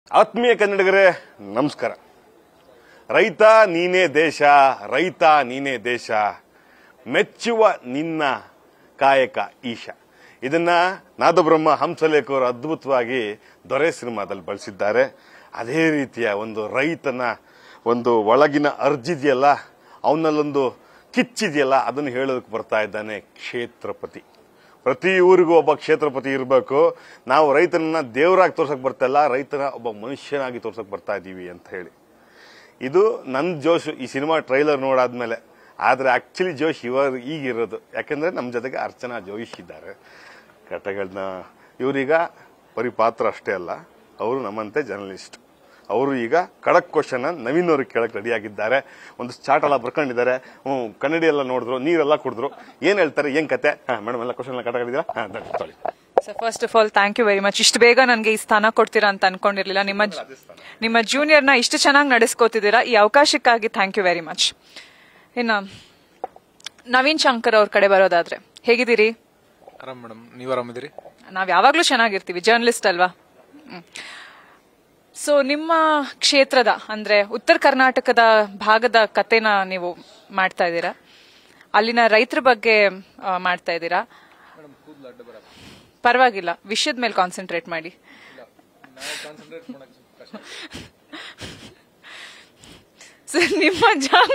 ಆತ್ಮೀಯ ಕನ್ನಡಿಗರೇ ನಮಸ್ಕಾರ ರೈತ ನೀನೇ ದೇಶ ರೈತ ನೀನೇ ದೇಶ ಮೆಚ್ಚುವ ನಿನ್ನ ಕಾಯಕ ಈಶ ಇದನ್ನ ನಾದಬ್ರಹ್ಮ ಹಂಸಲೇಖ ಅವರು ಅದ್ಭುತವಾಗಿ ದೊರೆ ಸಿನಿಮಾದಲ್ಲಿ ಬಳಸಿದ್ದಾರೆ ಅದೇ ರೀತಿಯ ಒಂದು ರೈತನ ಒಂದು ಒಳಗಿನ ಅರ್ಜಿದೆಯಲ್ಲ ಅವನಲ್ಲೊಂದು ಕಿಚ್ಚಿದೆಯಲ್ಲ ಅದನ್ನು ಹೇಳೋದಕ್ಕೆ ಬರ್ತಾ ಇದ್ದಾನೆ ಕ್ಷೇತ್ರಪತಿ ಪ್ರತಿ ಊರಿಗೂ ಒಬ್ಬ ಕ್ಷೇತ್ರಪತಿ ಇರಬೇಕು ನಾವು ರೈತನನ್ನ ದೇವರಾಗಿ ತೋರ್ಸಕ್ ಬರ್ತಾ ಇಲ್ಲ ರೈತನ ಒಬ್ಬ ಮನುಷ್ಯನಾಗಿ ತೋರ್ಸಕ್ ಬರ್ತಾ ಇದ್ದೀವಿ ಅಂತ ಹೇಳಿ ಇದು ನನ್ನ ಜೋಶ್ ಈ ಸಿನಿಮಾ ಟ್ರೈಲರ್ ನೋಡಾದ್ಮೇಲೆ ಆದ್ರೆ ಆಕ್ಚುಲಿ ಜೋಶ್ ಇವಾಗ ಈಗಿರೋದು ಯಾಕಂದ್ರೆ ನಮ್ಮ ಜೊತೆಗೆ ಅರ್ಚನಾ ಜೋಯಿಶ್ ಇದ್ದಾರೆ ಕಥೆಗಳನ್ನ ಇವರೀಗ ಬರೀ ಪಾತ್ರ ಅಷ್ಟೇ ಅಲ್ಲ ಅವರು ನಮ್ಮಂತೆ ಜರ್ನಲಿಸ್ಟ್ ಅವರು ಈಗ ಖಡಕ್ ಕ್ವಶನ್ ನವೀನ್ ಅವ್ರಿಗೆ ಕೇಳಕ್ ರೆಡಿ ಆಗಿದ್ದಾರೆ ಒಂದು ಚಾಟ್ ಎಲ್ಲ ಬರ್ಕೊಂಡಿದ್ದಾರೆ ಹ್ಮ್ ಕನ್ನಡಿ ಎಲ್ಲ ನೋಡಿದ್ರು ನೀರೆಲ್ಲ ಕುಡಿದ್ರು ಏನ್ ಹೇಳ್ತಾರೆ ಏನ್ ಕತೆ ಹಾ ಮೇಡಮ್ ಎಲ್ಲ ಕ್ವಶನ್ ಎಲ್ಲ ಕಟಾಗಿದ್ದೀರಾ ಹಾ ತೊಳಿ so first of all thank you very much ಇಷ್ಟು ಬೇಗ ನನಗೆ ಈ ಸ್ಥಾನ ಕೊಡ್ತೀರಾ ಅಂತ ಅನ್ಕೊಂಡಿರ್ಲಿಲ್ಲ ನಿಮ್ಮ ನಿಮ್ಮ ಜೂನಿಯರ್ನ ಇಷ್ಟು ಚೆನ್ನಾಗಿ ನಡೆಸ್ಕೋತಿದ್ದೀರಾ ಈ ಅವಕಾಶಕ್ಕಾಗಿ ಥ್ಯಾಂಕ್ ಯು ವೆರಿ ಮಚ್ ಇನ್ನು ನವೀನ್ ಶಂಕರ್ ಅವ್ರ ಕಡೆ ಬರೋದಾದ್ರೆ ಹೇಗಿದ್ದೀರಿ ಆರಾಮ್ ಮೇಡಮ್ ನೀವು ಆರಾಮಿದ್ದೀರಿ ನಾವ್ ಯಾವಾಗ್ಲೂ ಚೆನ್ನಾಗಿರ್ತೀವಿ ಜರ್ನಲಿಸ್ಟ್ ಅಲ್ವಾ ಸೊ ನಿಮ್ಮ ಕ್ಷೇತ್ರದ ಅಂದ್ರೆ ಉತ್ತರ ಕರ್ನಾಟಕದ ಭಾಗದ ಕತೆನ ನೀವು ಮಾಡ್ತಾ ಇದ್ದೀರಾ ಅಲ್ಲಿನ ರೈತರ ಬಗ್ಗೆ ಆ, ಮಾಡ್ತಾ ಇದ್ದೀರಾ ಪರವಾಗಿಲ್ಲ ವಿಷಯದ ಮೇಲೆ ಕಾನ್ಸಂಟ್ರೇಟ್ ಮಾಡಿ ಸರ್ ನಿಮ್ಮ ಜಾಗ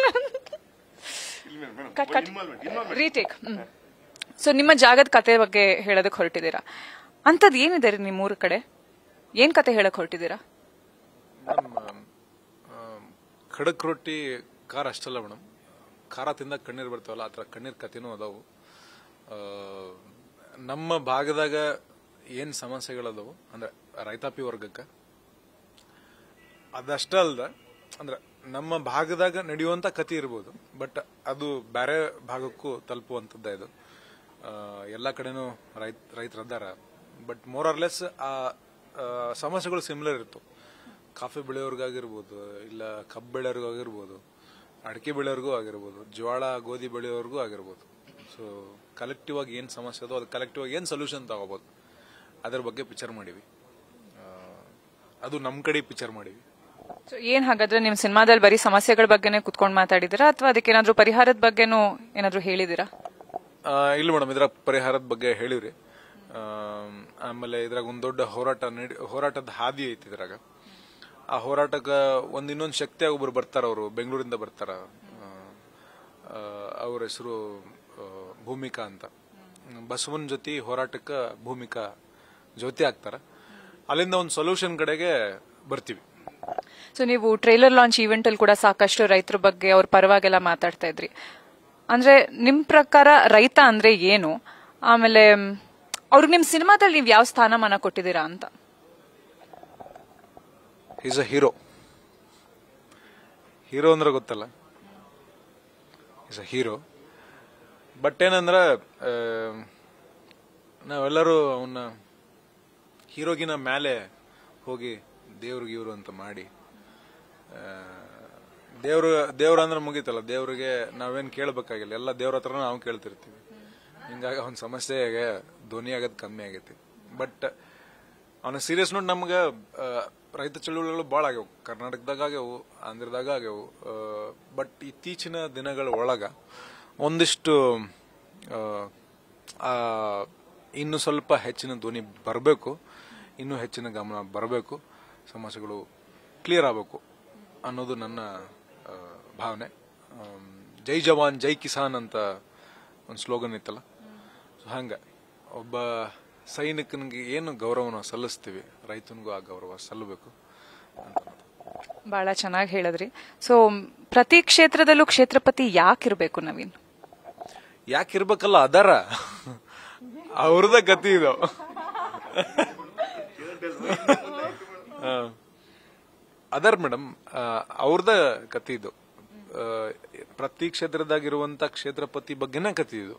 ಕಟ್ ಕಟ್ ರೀಟೇಕ್ ಸೊ ನಿಮ್ಮ ಜಾಗದ ಕತೆ ಬಗ್ಗೆ ಹೇಳೋದಕ್ಕೆ ಹೊರಟಿದ್ದೀರಾ ಅಂಥದ್ದು ಏನಿದೆ ರೀ ನಿಮ್ಮ ಊರ ಕಡೆ ಏನ್ ಕತೆ ಹೇಳಕ್ ಹೊರಟಿದ್ದೀರಾ ಮೇಡಮ್ ಖಡಕ್ ರೊಟ್ಟಿ ಖಾರ ಅಷ್ಟಲ್ಲ ಮೇಡಮ್ ಖಾರ ತಿಂದಾಗ ಕಣ್ಣೀರು ಬರ್ತಾವಲ್ಲ ಆ ಥರ ಕಣ್ಣೀರ್ ಕತೆನೂ ಅದಾವು ಆ, ನಮ್ಮ ಭಾಗದಾಗ ಏನ್ ಸಮಸ್ಯೆಗಳದಾವು ಅಂದ್ರೆ ರೈತಾಪಿ ವರ್ಗಕ್ಕೆ ಅದಷ್ಟ ಅಲ್ದ ಅಂದ್ರೆ ನಮ್ಮ ಭಾಗದಾಗ ನಡೆಯುವಂತ ಕತೆ ಇರ್ಬೋದು ಬಟ್ ಅದು ಬೇರೆ ಭಾಗಕ್ಕೂ ತಲುಪುವಂಥದ್ದೇ ಇದು ಆ, ಎಲ್ಲ ಕಡೆನೂ ರೈತ ರೈತರದ್ದಾರ ಬಟ್ ಮೋರ್ ಆರ್ ಲೆಸ್ ಆ ಆ, ಸಮಸ್ಯೆಗಳು ಸಿಮಿಲರ್ ಇರ್ತವೆ ಕಾಫಿ ಬೆಳೆಯೋರ್ಗಾಗಿರ್ಬೋದು ಇಲ್ಲ ಕಬ್ಬು ಬೆಳೆಯೋರ್ಗಾಗಿರ್ಬೋದು ಅಡಿಕೆ ಬೆಳೆಯೋರ್ಗೂ ಆಗಿರ್ಬೋದು ಜೋಳ ಗೋಧಿ ಬೆಳೆಯೋರ್ಗೂ ಆಗಿರ್ಬೋದು ಸೊ ಕಲೆಕ್ಟಿವ್ ಆಗಿ ಏನು ಸಮಸ್ಯೆ ಅದೋ ಅದು ಕಲೆಕ್ಟಿವ್ ಆಗಿ ಏನು ಸೊಲ್ಯೂಷನ್ ತಗೋಬೋದು ಅದ್ರ ಬಗ್ಗೆ ಪಿಕ್ಚರ್ ಮಾಡಿವಿ ಆ, ಅದು ನಮ್ಮ ಕಡೆ ಪಿಕ್ಚರ್ ಮಾಡಿವಿ ಸೊ ಏನ್ ಹಾಗಾದ್ರೆ ನಿಮ್ ಸಿನಿಮಾದಲ್ಲಿ ಬರೀ ಸಮಸ್ಯೆಗಳ ಬಗ್ಗೆನೇ ಕುತ್ಕೊಂಡು ಮಾತಾಡಿದ್ದೀರಾ ಅಥವಾ ಅದಕ್ಕೆ ಏನಾದ್ರೂ ಪರಿಹಾರದ ಬಗ್ಗೆನೂ ಏನಾದ್ರೂ ಹೇಳಿದಿರಾ ಆ, ಇಲ್ಲ ಮೇಡಮ್ ಇದ್ರ ಪರಿಹಾರದ ಬಗ್ಗೆ ಹೇಳಿವ್ರಿ ಆ, ಆಮೇಲೆ ಇದ್ರಾಗ ಒಂದ್ ದೊಡ್ಡ ಹೋರಾಟ ನಡಿ ಹೋರಾಟದ ಹಾದಿ ಐತಿ ಇದ್ರಾಗ ಆ ಹೋರಾಟಕ್ಕೆ ಒಂದ್ ಇನ್ನೊಂದು ಶಕ್ತಿಯಾಗಿ ಒಬ್ರು ಬರ್ತಾರ ಅವರು ಬೆಂಗಳೂರಿಂದ ಬರ್ತಾರ ಅವ್ರ ಹೆಸರು ಭೂಮಿಕಾ ಅಂತ ಬಸವನ್ ಜೊತೆ ಹೋರಾಟಕ್ಕೆ ಭೂಮಿಕಾ ಜೊತೆ ಆಗ್ತಾರ ಅಲ್ಲಿಂದ ಒಂದು ಸೊಲ್ಯೂಷನ್ ಕಡೆಗೆ ಬರ್ತೀವಿ ಸೊ ನೀವು ಟ್ರೈಲರ್ ಲಾಂಚ್ ಈವೆಂಟ್ ಅಲ್ಲಿ ಕೂಡ ಸಾಕಷ್ಟು ರೈತರ ಬಗ್ಗೆ ಅವ್ರ ಪರವಾಗೆಲ್ಲ ಮಾತಾಡ್ತಾ ಇದ್ರಿ ಅಂದ್ರೆ ನಿಮ್ ಪ್ರಕಾರ ರೈತ ಅಂದ್ರೆ ಏನು ಆಮೇಲೆ ಮ್, ಅವ್ರಿಗೆ ನಿಮ್ ಸಿನಿಮಾದಲ್ಲಿ ನೀವು ಯಾವ ಸ್ಥಾನಮಾನ ಕೊಟ್ಟಿದ್ದೀರಾ ಅಂತ ಈಸ್ ಅ ಹೀರೋ ಹೀರೋ ಅಂದ್ರೆ ಗೊತ್ತಲ್ಲ ಈಸ್ ಅ ಹೀರೋ ಬಟ್ ಏನಂದ್ರೆ ಆ, ನಾವೆಲ್ಲರೂ ಅವನ್ನ ಹೀರೋಗಿನ ಮೇಲೆ ಹೋಗಿ ದೇವ್ರಿಗೆ ಇವರು ಅಂತ ಮಾಡಿ ಆ, ದೇವ್ರು ದೇವ್ರ ಅಂದ್ರೆ ಮುಗೀತಲ್ಲ ದೇವ್ರಿಗೆ ನಾವೇನ್ ಕೇಳಬೇಕಾಗಿಲ್ಲ ಎಲ್ಲ ದೇವ್ರ ಹತ್ರ ನಾವು ಕೇಳ್ತಿರ್ತೀವಿ ಹಿಂಗಾಗಿ ಅವನ ಸಮಸ್ಯೆಗೆ ಧ್ವನಿ ಆಗೋದು ಕಮ್ಮಿ ಆಗೈತಿ ಬಟ್ ಅವನ ಸೀರಿಯಸ್ ನೋಟ್ ನಮ್ಗೆ ಆ, ರೈತ ಚಳುವಳಿಗಳು ಭಾಳ ಆಗ್ಯಾವು ಕರ್ನಾಟಕದಾಗ ಆಗ್ಯಾವು ಆಂಧ್ರದಾಗ ಆಗ್ಯಾವು ಬಟ್ ಇತ್ತೀಚಿನ ದಿನಗಳ ಒಳಗ ಒಂದಿಷ್ಟು ಆ, ಆ, ಇನ್ನು ಸ್ವಲ್ಪ ಹೆಚ್ಚಿನ ಧ್ವನಿ ಬರಬೇಕು ಇನ್ನೂ ಹೆಚ್ಚಿನ ಗಮನ ಬರಬೇಕು ಸಮಸ್ಯೆಗಳು ಕ್ಲಿಯರ್ ಆಗಬೇಕು ಅನ್ನೋದು ನನ್ನ ಆ, ಭಾವನೆ ಆಮ್, ಜೈ ಜವಾನ್ ಜೈ ಕಿಸಾನ್ ಅಂತ ಒಂದು ಸ್ಲೋಗನ್ ಇತ್ತಲ್ಲ ಸೊ ಹಂಗ ಒಬ್ಬ ಸೈನಿಕನಿಗೆ ಏನು ಗೌರವನ ಸಲ್ಲಿಸ್ತೀವಿ ರೈತನಿಗೂ ಆ ಗೌರವ ಸಲ್ಲಬೇಕು ಅಂತ ಬಹಳ ಚೆನ್ನಾಗಿ ಹೇಳಿದ್ರಿ ಸೊ ಪ್ರತಿ ಕ್ಷೇತ್ರದಲ್ಲೂ ಕ್ಷೇತ್ರಪತಿ ಯಾಕಿರ್ಬೇಕು ನವೀನ್ ಯಾಕಿರ್ಬೇಕಲ್ಲ ಅದಾರ ಅವ್ರದ ಗತಿ ಇದು ಅದರ್ ಮೇಡಮ್ ಅವ್ರದ ಕತಿ ಇದು ಆ, ಪ್ರತಿ ಕ್ಷೇತ್ರದಾಗಿರುವಂತ ಕ್ಷೇತ್ರಪತಿ ಬಗ್ಗೆನೇ ಕತಿ ಇದು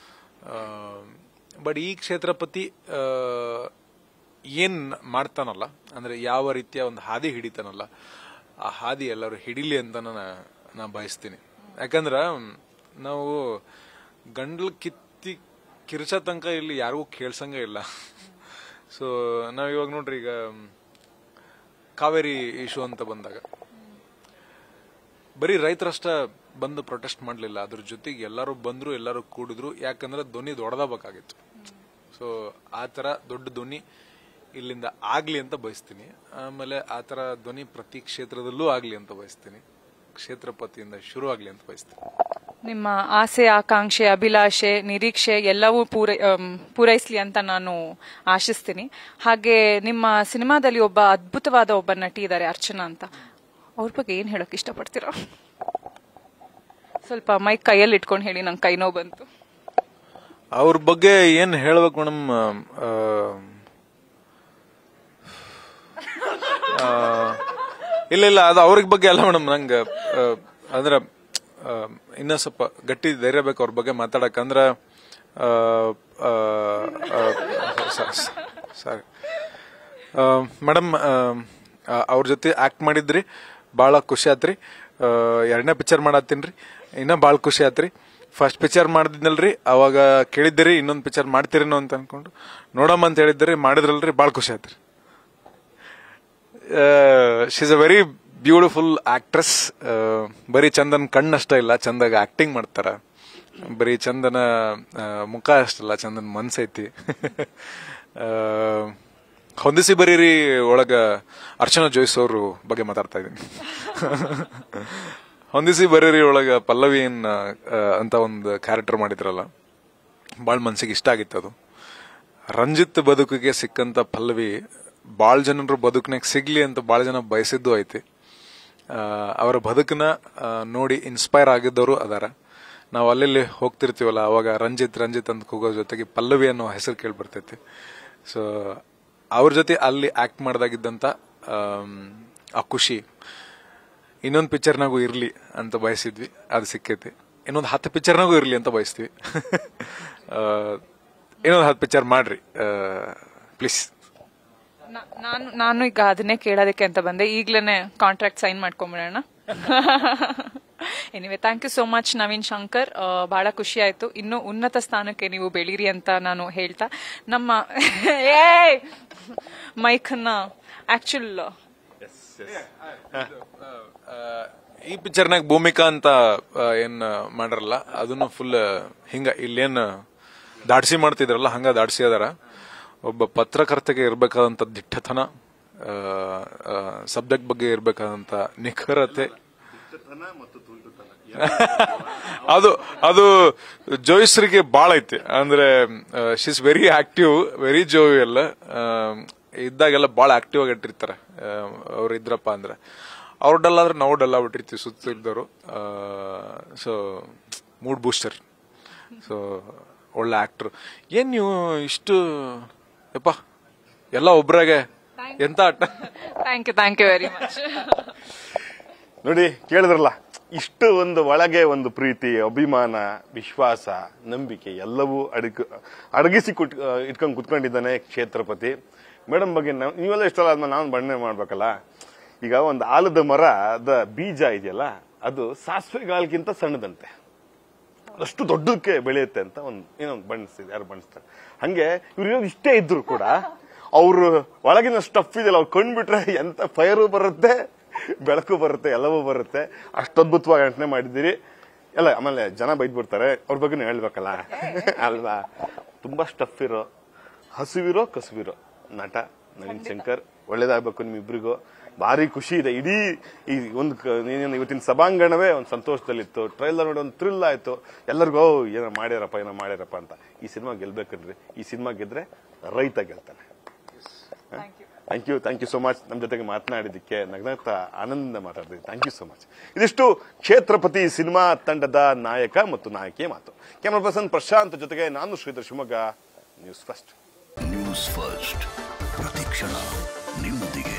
ಬಟ್ ಈ ಕ್ಷೇತ್ರಪತಿ ಆ, ಏನ್ ಮಾಡ್ತಾನಲ್ಲ ಅಂದ್ರೆ ಯಾವ ರೀತಿಯ ಒಂದು ಹಾದಿ ಹಿಡಿತಾನಲ್ಲ ಆ ಹಾದಿ ಎಲ್ಲರೂ ಹಿಡಿಲಿ ಅಂತ ನಾನು ನಾ ಬಯಸ್ತೀನಿ ಯಾಕಂದ್ರ ನಾವು ಗಂಡ್ಲ್ ಕಿತ್ತಿ ಕಿರ್ಚ ತನಕ ಇಲ್ಲಿ ಯಾರಿಗೂ ಕೇಳ್ಸಂಗ ಇಲ್ಲ ಸೊ ನಾವ್ ಇವಾಗ ನೋಡ್ರಿ ಈಗ ಕಾವೇರಿ ಇಶ್ಯೂ ಅಂತ ಬಂದಾಗ ಬರೀ ರೈತರಷ್ಟ ಬಂದು ಪ್ರೊಟೆಸ್ಟ್ ಮಾಡಲಿಲ್ಲ ಅದ್ರ ಜೊತೆಗೆ ಎಲ್ಲರೂ ಬಂದ್ರು ಎಲ್ಲರೂ ಕೂಡಿದ್ರು ಯಾಕಂದ್ರೆ ಧ್ವನಿ ದೊಡ್ಡದಾಗಬೇಕಾಗಿತ್ತು ಸೊ ಆ ಥರ ದೊಡ್ಡ ಧ್ವನಿ ಇಲ್ಲಿಂದ ಆಗ್ಲಿ ಅಂತ ಬಯಸ್ತೀನಿ ಆಮೇಲೆ ಆ ಥರ ಧ್ವನಿ ಪ್ರತಿ ಕ್ಷೇತ್ರದಲ್ಲೂ ಆಗ್ಲಿ ಅಂತ ಬಯಸ್ತೀನಿ ಕ್ಷೇತ್ರಪತಿಯಿಂದ ಶುರು ಆಗ್ಲಿ ಅಂತ ಬಯಸ್ತೀನಿ ನಿಮ್ಮ ಆಸೆ ಆಕಾಂಕ್ಷೆ ಅಭಿಲಾಷೆ ನಿರೀಕ್ಷೆ ಎಲ್ಲವೂ ಪೂರೈ ಅಮ್, ಪೂರೈಸ್ಲಿ ಅಂತ ನಾನು ಆಶಿಸ್ತೀನಿ ಹಾಗೆ ನಿಮ್ಮ ಸಿನಿಮಾದಲ್ಲಿ ಒಬ್ಬ ಅದ್ಭುತವಾದ ಒಬ್ಬ ನಟಿ ಇದ್ದಾರೆ ಅರ್ಚನಾ ಅಂತ ಅವ್ರ ಬಗ್ಗೆ ಏನ್ ಹೇಳಕ್ ಇಷ್ಟಪಡ್ತೀರಾ ಸ್ವಲ್ಪ ಮೈಕ್ ಕೈಯಲ್ಲಿ ಇಟ್ಕೊಂಡು ಹೇಳಿ ನಂಗೆ ಕೈ ನೋವು ಬಂತು ಅವ್ರ ಬಗ್ಗೆ ಏನ್ ಹೇಳ್ಬೇಕು ಮೇಡಮ್ ಇಲ್ಲ ಇಲ್ಲ ಅದು ಅವ್ರಿಗೆ ಬಗ್ಗೆ ಅಲ್ಲ ಮೇಡಮ್ ನಂಗೆ ಆ, ಅಂದ್ರೆ ಆ, ಇನ್ನ ಸ್ವಲ್ಪ ಗಟ್ಟಿ ಧೈರ್ಯ ಬೇಕು ಅವ್ರ ಬಗ್ಗೆ ಮಾತಾಡಕ್ ಅಂದ್ರ ಸಾರಿ ಮೇಡಮ್ ಅವ್ರ ಜೊತೆ ಆಕ್ಟ್ ಮಾಡಿದ್ರಿ ಭಾಳ ಖುಷಿ ಆತ್ರಿ ಎರಡನೇ ಪಿಕ್ಚರ್ ಮಾಡತ್ತೀನ್ರಿ ಇನ್ನ ಭಾಳ ಖುಷಿ ಆತ್ರಿ ಫಸ್ಟ್ ಪಿಕ್ಚರ್ ಮಾಡಿದ್ನಲ್ರಿ ಅವಾಗ ಕೇಳಿದ್ದೀರಿ ಇನ್ನೊಂದು ಪಿಕ್ಚರ್ ಮಾಡ್ತೀರೇನೋ ಅಂತ ಅನ್ಕೊಂಡು ನೋಡಮ್ಮ ಅಂತ ಹೇಳಿದ್ರಿ ಮಾಡಿದ್ರಲ್ರಿ ಭಾಳ ಖುಷಿ ಆತ್ರಿ she's a very beautiful actress ಬರೀ ಚಂದನ್ ಕಣ್ಣಷ್ಟ ಇಲ್ಲ ಚಂದಾಗ ಆಕ್ಟಿಂಗ್ ಮಾಡ್ತಾರ ಬರೀ ಚಂದನ ಆ, ಮುಖ ಅಷ್ಟಲ್ಲ ಚಂದನ್ ಮನ್ಸೈತಿ ಆ, ಹೊಂದಿಸಿ ಬರೀರಿ ಒಳಗ ಅರ್ಚನಾ ಜೋಯ್ಸ್ ಅವರು ಬಗ್ಗೆ ಮಾತಾಡ್ತಾ ಇದ್ದೀನಿ ಹೊಂದಿಸಿ ಬರೀರಿ ಒಳಗ ಪಲ್ಲವಿಯನ್ ಆ, ಅಂತ ಒಂದು ಕ್ಯಾರೆಕ್ಟರ್ ಮಾಡಿದ್ರಲ್ಲ ಭಾಳ ಮನ್ಸಿಗೆ ಇಷ್ಟ ಆಗಿತ್ತು ಅದು ರಂಜಿತ್ ಬದುಕಿಗೆ ಸಿಕ್ಕಂತ ಪಲ್ಲವಿ ಭಾಳ ಜನರ ಬದುಕಿನಾಗ ಸಿಗ್ಲಿ ಅಂತ ಭಾಳ ಜನ ಬಯಸಿದ್ದು ಐತಿ ಆ, ಅವರ ಬದುಕನ್ನ ಆ, ನೋಡಿ ಇನ್ಸ್ಪೈರ್ ಆಗಿದ್ದವರು ಅದಾರ ನಾವು ಅಲ್ಲಿ ಹೋಗ್ತಿರ್ತೀವಲ್ಲ ಅವಾಗ ರಂಜಿತ್ ರಂಜಿತ್ ಅಂತ ಕೂಗೋ ಜೊತೆಗೆ ಪಲ್ಲವಿ ಅನ್ನೋ ಹೆಸರು ಕೇಳಿ ಬರ್ತೈತಿ ಸೊ ಅವ್ರ ಜೊತೆ ಅಲ್ಲಿ ಆಕ್ಟ್ ಮಾಡ್ದಾಗಿದ್ದಂತ ಆಮ್, ಆ ಖುಷಿ ಇನ್ನೊಂದು ಪಿಕ್ಚರ್ನಾಗೂ ಇರ್ಲಿ ಅಂತ ಬಯಸಿದ್ವಿ ಅದು ಸಿಕ್ಕೈತಿ ಇನ್ನೊಂದು ಹತ್ತು ಪಿಕ್ಚರ್ನಾಗೂ ಇರ್ಲಿ ಅಂತ ಬಯಸ್ತೀವಿ ಆ, ಇನ್ನೊಂದು ಹತ್ತು ಪಿಕ್ಚರ್ ಮಾಡ್ರಿ ಪ್ಲೀಸ್ ನಾ- ನಾನು ನಾನು ಈಗ ಅದನ್ನೇ ಕೇಳೋದಕ್ಕೆ ಅಂತ ಬಂದೆ ಈಗ್ಲೇನೆ ಕಾಂಟ್ರಾಕ್ಟ್ ಸೈನ್ ಮಾಡ್ಕೊಂಬಿಡೋಣ anyway thank you so much Naveen Shankar ಆ, ಬಹಳ ಖುಷಿ ಆಯ್ತು ಇನ್ನು ಉನ್ನತ ಸ್ಥಾನಕ್ಕೆ ನೀವು ಬೆಳೀರಿ ಅಂತ ನಾನು ಹೇಳ್ತಾ ನಮ್ಮ ಏ ಮೈಕನ್ನ ಆಕ್ಚುಲ್ ಈ ಪಿಕ್ಚರ್ನಾಗ ಭೂಮಿಕಾ ಅಂತ ಆ, ಏನ್ ಮಾಡ್ರಲ್ಲ ಅದನ್ನು ಫುಲ್ ಹಿಂಗ ಇಲ್ಲೇನ್ ದಾಡ್ಸಿ ಮಾಡ್ತಿದ್ರಲ್ಲ ಹಂಗ ದಾಡ್ಸಿ ಅದಾರ ಒಬ್ಬ ಪತ್ರಕರ್ತೆಗೆ ಇರ್ಬೇಕಾದಂತ ದಿಟ್ಟತನ ಸಬ್ಜೆಕ್ಟ್ ಬಗ್ಗೆ ಇರ್ಬೇಕಾದಂತ ನಿಖರತೆ ಅದು ಅದು ಜೋಯಿಸ್ರಿಗೆ ಬಾಳ ಐತಿ ಅಂದ್ರೆ she's very active very jovial ಇದ್ದಾಗೆಲ್ಲ ಬಾಳ ಆಕ್ಟಿವ್ ಆಗಿ ಇಟ್ಟಿರ್ತಾರೆ ಅವ್ರು ಇದ್ರಪ್ಪ ಅಂದ್ರೆ ಅವ್ರು ಡಲ್ ಆದ್ರೆ ನಾವು ಡಲ್ ಆಗ್ಬಿಟ್ಟಿರ್ತೀವಿ ಸುತ್ತ ಇದ್ದವರು ಸೊ ಮೂಡ್ ಬೂಸ್ಟರ್ ಸೊ ಒಳ್ಳೆ ಆಕ್ಟರ್ ಏನ್ ನೀವು ಇಷ್ಟು ಯಪ್ಪ ಎಲ್ಲ ಒಬ್ರಾಗೆ ಎಂತ ಆಟ thank you thank you very much ನೋಡಿ ಕೇಳಿದ್ರಲ್ಲ ಇಷ್ಟು ಒಂದು ಒಳಗೆ ಒಂದು ಪ್ರೀತಿ ಅಭಿಮಾನ ವಿಶ್ವಾಸ ನಂಬಿಕೆ ಎಲ್ಲವೂ ಅಡಗ ಅಡಗಿಸಿ ಕುಟ್ ಇಟ್ಕೊಂಡು ಕುತ್ಕೊಂಡಿದ್ದಾನೆ ಕ್ಷೇತ್ರಪತಿ ಮೇಡಮ್ ಬಗ್ಗೆ ನಾವ್- ನೀವೆಲ್ಲ ಇಷ್ಟಲ್ಲ ಆದ್ಮೇಲೆ ನಾನು ಬಣ್ಣೆ ಮಾಡ್ಬೇಕಲ್ಲ ಈಗ ಒಂದು ಆಲದ ಮರದ ಬೀಜ ಇದೆಯಲ್ಲ ಅದು ಸಾಸಿವೆ ಗಾಲ್ಗಿಂತ ಸಣ್ಣದಂತೆ ಅಷ್ಟು ದೊಡ್ಡಕ್ಕೆ ಬೆಳೆಯುತ್ತೆ ಅಂತ ಒಂದು ಏನೋ ಒಂದು ಬಣ್ಣಿಸ್ತಿದೆ ಯಾರು ಬಣ್ಣಿಸ್ತಾರೆ ಹಂಗೆ ಇವ್ರು ಇಷ್ಟೇ ಇದ್ರು ಕೂಡ ಅವ್ರು ಒಳಗಿನ ಸ್ಟಫ್ ಇದೆಯಲ್ಲ ಅವ್ರು ಕಂಡ್ಬಿಟ್ರೆ ಎಂತ ಫೈರು ಬರುತ್ತೆ ಬೆಳಕು ಬರುತ್ತೆ ಎಲ್ಲವೂ ಬರುತ್ತೆ ಅಷ್ಟು ಅದ್ಭುತವಾಗಿ ಅಂಟನೆ ಮಾಡಿದ್ದೀರಿ ಎಲ್ಲ ಆಮೇಲೆ ಜನ ಬೈದ್ಬಿಡ್ತಾರೆ ಅವ್ರ ಬಗ್ಗೆ ಹೇಳ್ಬೇಕಲ್ಲ ಅಲ್ವಾ ತುಂಬಾ ಸ್ಟಫ್ ಇರೋ ಹಸುವಿರೋ ಕಸುವಿರೋ ನಟ ನವೀನ್ ಶಂಕರ್ ಒಳ್ಳೇದಾಗ್ಬೇಕು ನಿಮ್ಮಿಬ್ರಿಗೂ ಭಾರಿ ಖುಷಿ ಇದೆ ಇಡೀ ಈ ಒಂದು ಕ- ಏನೇನು ಇವತ್ತಿನ ಸಭಾಂಗಣವೇ ಒಂದು ಸಂತೋಷದಲ್ಲಿತ್ತು ಟ್ರೈಲರ್ ನೋಡಿ ಒಂದು ಥ್ರಿಲ್ ಆಯ್ತು ಎಲ್ಲರಿಗೂ ಓ ಏನೋ ಮಾಡ್ಯಾರಪ್ಪ ಏನೋ ಮಾಡ್ಯಾರಪ್ಪ ಅಂತ ಈ ಸಿನಿಮಾ ಗೆಲ್ಬೇಕನ್ರಿ ಈ ಸಿನಿಮಾ ಗೆದ್ರೆ ರೈತ ಗೆಲ್ತಾನೆ thank you thank you so much ನಮ್ಮ ಜೊತೆಗೆ ಮಾತನಾಡಿದ್ದಕ್ಕೆ ನಗ್ನಗ್ತಾ ಆನಂದ ಮಾತಾಡಿದ್ವಿ ಥ್ಯಾಂಕ್ ಯು ಸೋ ಮಚ್ ಇದಿಷ್ಟು ಕ್ಷೇತ್ರಪತಿ ಸಿನಿಮಾ ತಂಡದ ನಾಯಕ ಮತ್ತು ನಾಯಕಿಯ ಮಾತು ಕ್ಯಾಮರಾ ಪರ್ಸನ್ ಪ್ರಶಾಂತ್ ಜೊತೆಗೆ ನಾನು Shridhar Shivamogga news first news first ಪ್ರತಿಕ್ಷಣ ನಿಮ್ಮೊಂದಿಗೆ